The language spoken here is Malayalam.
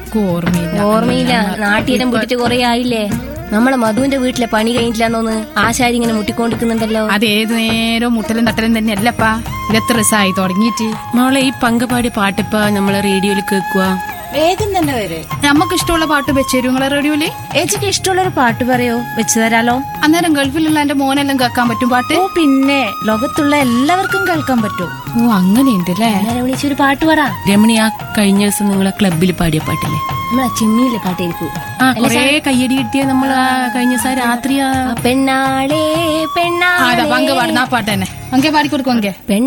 എനിക്കും ഓർമ്മയില്ല ഓർമ്മയില്ല നാട്ടിലും വിട്ടിട്ട് കൊറേ ആയില്ലേ നമ്മളെ മധുവിന്റെ വീട്ടിലെ പണി കഴിഞ്ഞില്ലാന്നോന്ന് ആശാരി ഇങ്ങനെ മുട്ടിക്കൊണ്ടിരിക്കുന്നുണ്ടല്ലോ അത് ഏത് നേരം മുട്ടലും തട്ടലും തന്നെ അല്ലപ്പാ ഇത് എത്ര ദിവസമായി തുടങ്ങിയിട്ട് മോളെ ഈ പങ്കപാടി പാട്ടിപ്പ നമ്മളെ റേഡിയോയിൽ കേൾക്കുക വേഗം തന്നെ വരെ നമുക്ക് ഇഷ്ടമുള്ള പാട്ട് വെച്ചേരും നിങ്ങളെ റേഡിയോയില് ഏച്ചിക്ക് ഇഷ്ടമുള്ളൊരു പാട്ട് പറയോ വെച്ചു തരാലോ അന്നേരം ഗൾഫിലുള്ള എന്റെ മോനെല്ലാം കേൾക്കാൻ പറ്റും പാട്ട് ഓ പിന്നെ ലോകത്തുള്ള എല്ലാവർക്കും കേൾക്കാൻ പറ്റും ഓ അങ്ങനെയുണ്ട് അല്ലേ നേരെ വിളിച്ചൊരു പാട്ട് പറ രമണി ആ കഴിഞ്ഞ ദിവസം നിങ്ങളെ ക്ലബിൽ പാടിയ പാട്ടില്ലേ നമ്മളെ ചെമ്മീനിലെ പാട്ടായിരിക്കും ആ കൊറേ കയ്യടി കിട്ടിയ നമ്മൾ ആ കഴിഞ്ഞ ദിവസം രാത്രി ആ പെണ്ണാളേ ആ, അതാ പെണ്ണാളേ പങ്ക് പാടുന്ന ആ പാട്ട് തന്നെ പങ്കെ പാടിക്കൊടുക്കും പങ്കെ പെണ്ണ